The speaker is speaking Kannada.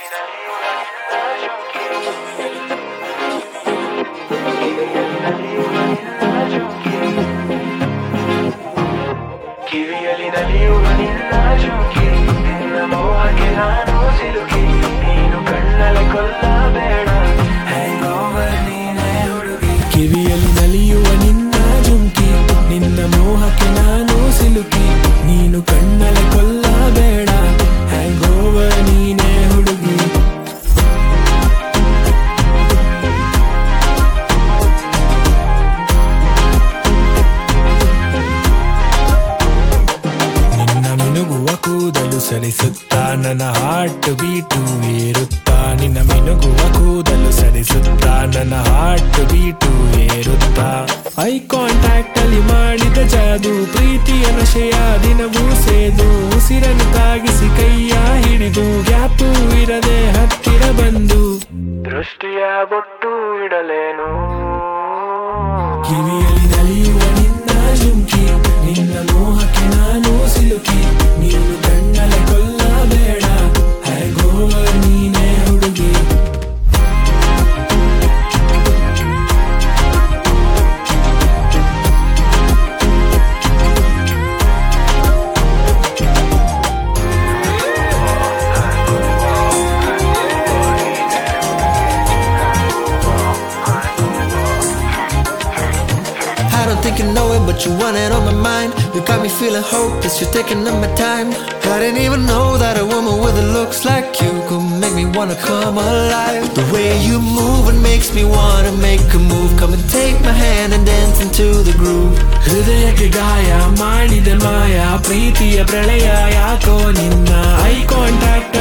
ಕಿವಿಯಲ್ಲಿ ನಲಿಯುವ ನಿನ್ನ ಜುಂಕಿ ನಿನ್ನ ಮೋಹಕ್ಕೆ ನಾನು ಸಿಲುಕಿ ನೀನು ಕಣ್ಣಲ್ಲಿ ಕೊಲ್ಲಬೇಡ ಹ್ಯಾಂಗೋವರ್ ನೀನೇ ಹುಡುಗಿ ಕಿವಿಯಲ್ಲಿ ನಲಿಯುವ ನಿನ್ನ ಜುಂಕಿ ನಿನ್ನ ಮೋಹಕ್ಕೆ ನಾನು ಸಿಲುಕಿ ನೀನು ಕಣ್ಣಲೆ ಕೊಲ್ಲಬೇಡ ಹ್ಯಾಂಗೋವರ್ ನೀನೇ ಹುಡುಗಿ ನಿನ್ನ ಮಿನುಗುವ ಕೂದಲು ಸರಿಸುತ್ತಾ ನನ್ನ ಹಾರ್ಟ್ ಬೀಟು ಏರುತ್ತಾ ನಿನ್ನ ಮಿನುಗುವ ಕೂದಲು ಸರಿಸುತ್ತಾ ನನ್ನ ಹಾರ್ಟ್ ಬೀಟು ಏರುತ್ತಾ ಐ ಕಾಂಟ್ಯಾಕ್ಟ್ ಅಲ್ಲಿ ಮಾಡಿದ ಜಾದು ಪ್ರೀತಿಯ ನಶೆಯ ದಿನವೂ ಸೇದು ಉಸಿರನ್ನು ತಾಗಿಸಿ ಕೈಯ ಹಿಡಿದು ಗ್ಯಾಪು ಇರದೆ ಹತ್ತಿರ ಬಂದು ದೃಷ್ಟಿಯ ಬೊಟ್ಟು ಇಡಲೇನು ಕಿವಿಯಲ್ಲಿ ನಲಿಯುವ ನಿನ್ನ ಜುಂಕಿ ನಿನ್ನ ಮೋಹಕ್ಕೆ ನಾನು ಸಿಲುಕಿ ನೀನು ಕಣ್ಣಲೆ ಕೊಲ್ಲಬೇಡ ಹ್ಯಾಂಗೋವರ್ ನೀನೇ ಹುಡುಗಿ I don't think you know it, but you want it on my mind. You got me feeling hopeless, you're taking up my time. I didn't even know that a woman with a looks like you could make me wanna come alive. The way you move, it makes me wanna make a move. Come and take my hand and dance into the groove. ಹೃದಯಕ್ಕೆ ಗಾಯ ಮಾಡಿದ ಮಾಯ ಪ್ರೀತಿಯ ಪ್ರಳಯ ಯಾಕೋ ನಿನ್ನ ಐ ಕಾಂಟ್ಯಾಕ್ಟ್